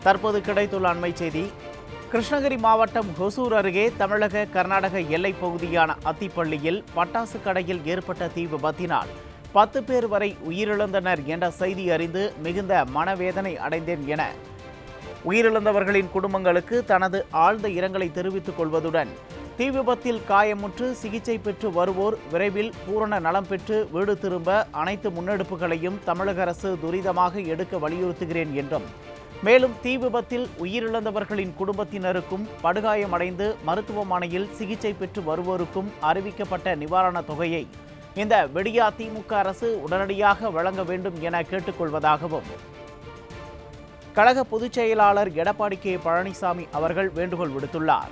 தற்போது கிடைத்துள்ள அண்மை செய்தி கிருஷ்ணகிரி மாவட்டம் ஹொசூர் அருகே தமிழக கர்நாடக எல்லைப் பகுதியான அத்திப்பள்ளியில் பட்டாசு கடையில் ஏற்பட்ட தீ விபத்தினால் பத்து பேர் வரை உயிரிழந்தனர் என்ற செய்தி அறிந்து மிகுந்த மனவேதனை அடைந்தேன் என உயிரிழந்தவர்களின் குடும்பங்களுக்கு தனது ஆழ்ந்த இரங்கலை தெரிவித்துக் கொள்வதுடன் தீ விபத்தில் காயமுற்று சிகிச்சை பெற்று வருவோர் விரைவில் பூரண நலம் பெற்று வீடு திரும்ப அனைத்து முன்னெடுப்புகளையும் தமிழக அரசு துரிதமாக எடுக்க வலியுறுத்துகிறேன் என்றும் மேலும் தீ விபத்தில் உயிரிழந்தவர்களின் குடும்பத்தினருக்கும் படுகாயமடைந்து மருத்துவமனையில் சிகிச்சை பெற்று வருவோருக்கும் அறிவிக்கப்பட்ட நிவாரணத் தொகையை இந்த வெடியா திமுக அரசு உடனடியாக வழங்க வேண்டும் என கேட்டுக்கொள்வதாகவும் கழக பொதுச் செயலாளர் எடப்பாடி கே பழனிசாமி அவர்கள் வேண்டுகோள் விடுத்துள்ளார்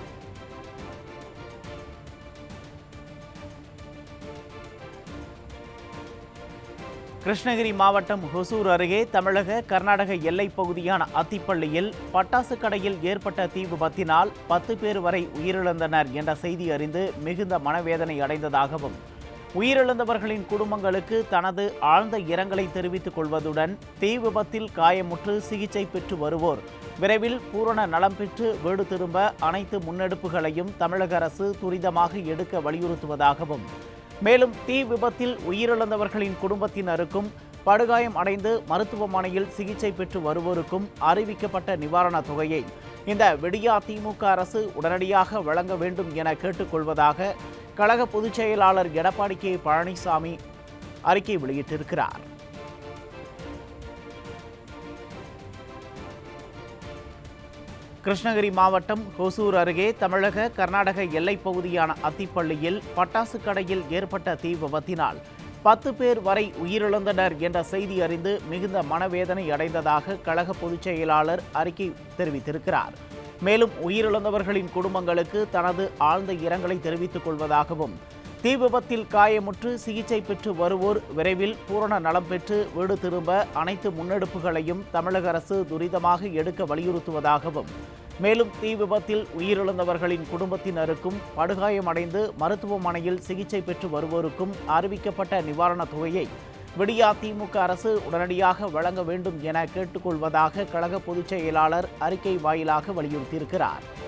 கிருஷ்ணகிரி மாவட்டம் ஹொசூர் அருகே தமிழக கர்நாடக எல்லைப் பகுதியான அத்திப்பள்ளியில் பட்டாசு கடையில் ஏற்பட்ட தீ விபத்தினால் பத்து பேர் வரை உயிரிழந்தனர் என்ற செய்தி அறிந்து மிகுந்த மனவேதனை அடைந்ததாகவும் உயிரிழந்தவர்களின் குடும்பங்களுக்கு தனது ஆழ்ந்த இரங்கலை தெரிவித்துக் கொள்வதுடன் தீ விபத்தில் காயமுற்று சிகிச்சை பெற்று வருவோர் விரைவில் பூரண நலம் பெற்று வீடு திரும்ப அனைத்து முன்னெடுப்புகளையும் தமிழக அரசு துரிதமாக எடுக்க வலியுறுத்துவதாகவும் மேலும் தீ விபத்தில் உயிரிழந்தவர்களின் குடும்பத்தினருக்கும் படுகாயம் அடைந்து மருத்துவமனையில் சிகிச்சை பெற்று வருவோருக்கும் அறிவிக்கப்பட்ட நிவாரணத் தொகையை இந்த விடியா திமுக அரசு உடனடியாக வழங்க வேண்டும் என கேட்டுக்கொள்வதாக கழக பொதுச் செயலாளர் எடப்பாடி கே பழனிசாமி அறிக்கை வெளியிட்டிருக்கிறார் கிருஷ்ணகிரி மாவட்டம் ஹொசூர் அருகே தமிழக கர்நாடக எல்லைப் பகுதியான அத்திப்பள்ளியில் பட்டாசு கடையில் ஏற்பட்ட தீ விபத்தினால் பத்து பேர் வரை உயிரிழந்தனர் என்ற செய்தி அறிந்து மிகுந்த மனவேதனை அடைந்ததாக கழக பொதுச் செயலாளர் அறிக்கை தெரிவித்திருக்கிறார் மேலும் உயிரிழந்தவர்களின் குடும்பங்களுக்கு தனது ஆழ்ந்த இரங்கலை தெரிவித்துக் கொள்வதாகவும் தீ விபத்தில் காயமுற்று சிகிச்சை பெற்று வருவோர் விரைவில் பூரண நலம் பெற்று வீடு திரும்ப அனைத்து முன்னெடுப்புகளையும் தமிழக அரசு துரிதமாக எடுக்க வலியுறுத்துவதாகவும் மேலும் தீ விபத்தில் உயிரிழந்தவர்களின் குடும்பத்தினருக்கும் படுகாயமடைந்து மருத்துவமனையில் சிகிச்சை பெற்று வருவோருக்கும் அறிவிக்கப்பட்ட நிவாரணத் தொகையை விடியா திமுக அரசு உடனடியாக வழங்க வேண்டும் என கேட்டுக்கொள்வதாக கழக பொதுச் செயலாளர் அறிக்கை வாயிலாக வலியுறுத்தியிருக்கிறார்